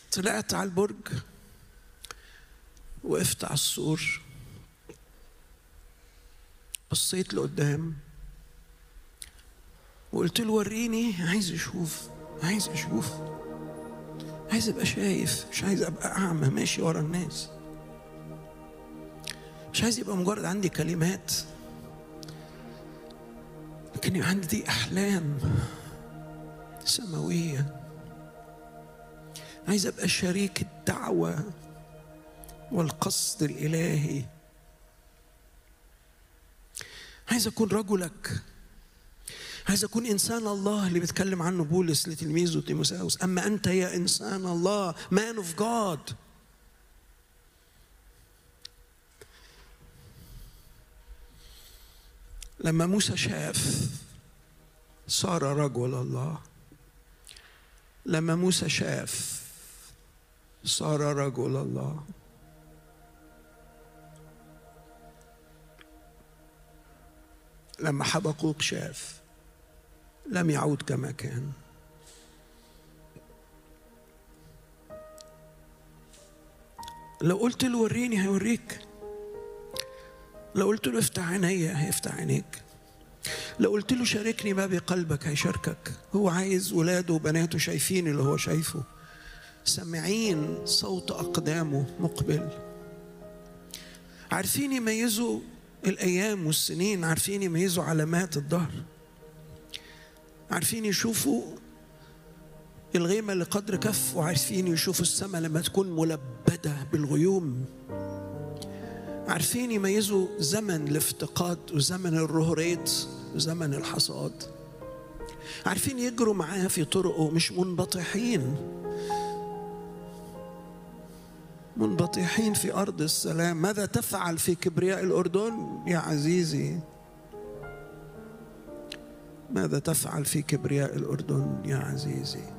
طلعت على البرج وقفت على السور بصيت لقدام وقلت له وريني عايز اشوف عايز اشوف عايز ابقى شايف مش عايز ابقى اعمى ماشي ورا الناس مش عايز يبقى مجرد عندي كلمات لكن يبقى عندي احلام سماويه عايز ابقى شريك الدعوه والقصد الالهي عايز اكون رجلك عايز اكون انسان الله اللي بيتكلم عنه بولس لتلميذه تيموساوس اما انت يا انسان الله مان اوف جاد لما موسى شاف صار رجل الله لما موسى شاف صار رجل الله لما حبقوق شاف لم يعود كما كان لو قلت له وريني هيوريك لو قلت له افتح عينيا هيفتح عينيك لو قلت له شاركني ما بقلبك هيشاركك هو عايز ولاده وبناته شايفين اللي هو شايفه سامعين صوت أقدامه مقبل عارفين يميزوا الأيام والسنين عارفين يميزوا علامات الظهر عارفين يشوفوا الغيمة اللي قدر كف وعارفين يشوفوا السماء لما تكون ملبدة بالغيوم عارفين يميزوا زمن الافتقاد وزمن الرهريت وزمن الحصاد عارفين يجروا معاه في طرقه مش منبطحين منبطحين في أرض السلام ماذا تفعل في كبرياء الأردن يا عزيزي ماذا تفعل في كبرياء الأردن يا عزيزي